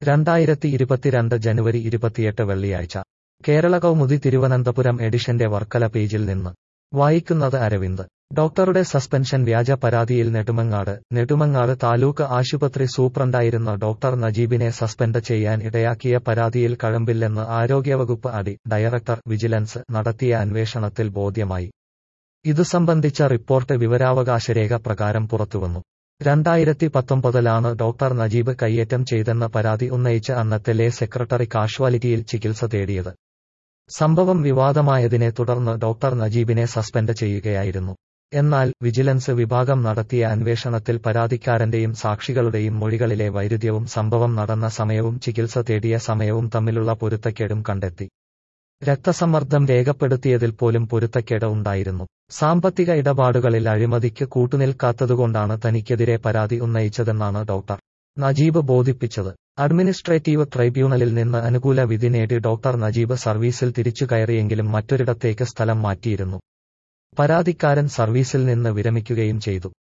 രണ്ടായിരത്തി ഇരുപത്തിരണ്ട് ജനുവരി ഇരുപത്തിയെട്ട് വെള്ളിയാഴ്ച കേരള കൗമുദി തിരുവനന്തപുരം എഡിഷന്റെ വർക്കല പേജിൽ നിന്ന് വായിക്കുന്നത് അരവിന്ദ് ഡോക്ടറുടെ സസ്പെൻഷൻ വ്യാജ പരാതിയിൽ നെടുമങ്ങാട് നെടുമങ്ങാട് താലൂക്ക് ആശുപത്രി സൂപ്രണ്ടായിരുന്ന ഡോക്ടർ നജീബിനെ സസ്പെൻഡ് ചെയ്യാൻ ഇടയാക്കിയ പരാതിയിൽ കഴമ്പില്ലെന്ന് ആരോഗ്യവകുപ്പ് അടി ഡയറക്ടർ വിജിലൻസ് നടത്തിയ അന്വേഷണത്തിൽ ബോധ്യമായി ഇതു സംബന്ധിച്ച റിപ്പോർട്ട് വിവരാവകാശരേഖ പ്രകാരം പുറത്തുവന്നു രണ്ടായിരത്തി പത്തൊമ്പതിലാണ് ഡോക്ടർ നജീബ് കയ്യേറ്റം ചെയ്തെന്ന പരാതി ഉന്നയിച്ച് അന്നത്തെ ലേ സെക്രട്ടറി കാഷ്വാലിറ്റിയിൽ ചികിത്സ തേടിയത് സംഭവം വിവാദമായതിനെ തുടർന്ന് ഡോക്ടർ നജീബിനെ സസ്പെൻഡ് ചെയ്യുകയായിരുന്നു എന്നാൽ വിജിലൻസ് വിഭാഗം നടത്തിയ അന്വേഷണത്തിൽ പരാതിക്കാരന്റെയും സാക്ഷികളുടെയും മൊഴികളിലെ വൈരുദ്ധ്യവും സംഭവം നടന്ന സമയവും ചികിത്സ തേടിയ സമയവും തമ്മിലുള്ള പൊരുത്തക്കേടും കണ്ടെത്തി രക്തസമ്മർദ്ദം രേഖപ്പെടുത്തിയതിൽ പോലും പൊരുത്തക്കേട് ഉണ്ടായിരുന്നു സാമ്പത്തിക ഇടപാടുകളിൽ അഴിമതിക്ക് കൂട്ടുനിൽക്കാത്തതുകൊണ്ടാണ് തനിക്കെതിരെ പരാതി ഉന്നയിച്ചതെന്നാണ് ഡോക്ടർ നജീബ് ബോധിപ്പിച്ചത് അഡ്മിനിസ്ട്രേറ്റീവ് ട്രൈബ്യൂണലിൽ നിന്ന് അനുകൂല വിധി നേടി ഡോക്ടർ നജീബ് സർവീസിൽ തിരിച്ചു കയറിയെങ്കിലും മറ്റൊരിടത്തേക്ക് സ്ഥലം മാറ്റിയിരുന്നു പരാതിക്കാരൻ സർവീസിൽ നിന്ന് വിരമിക്കുകയും ചെയ്തു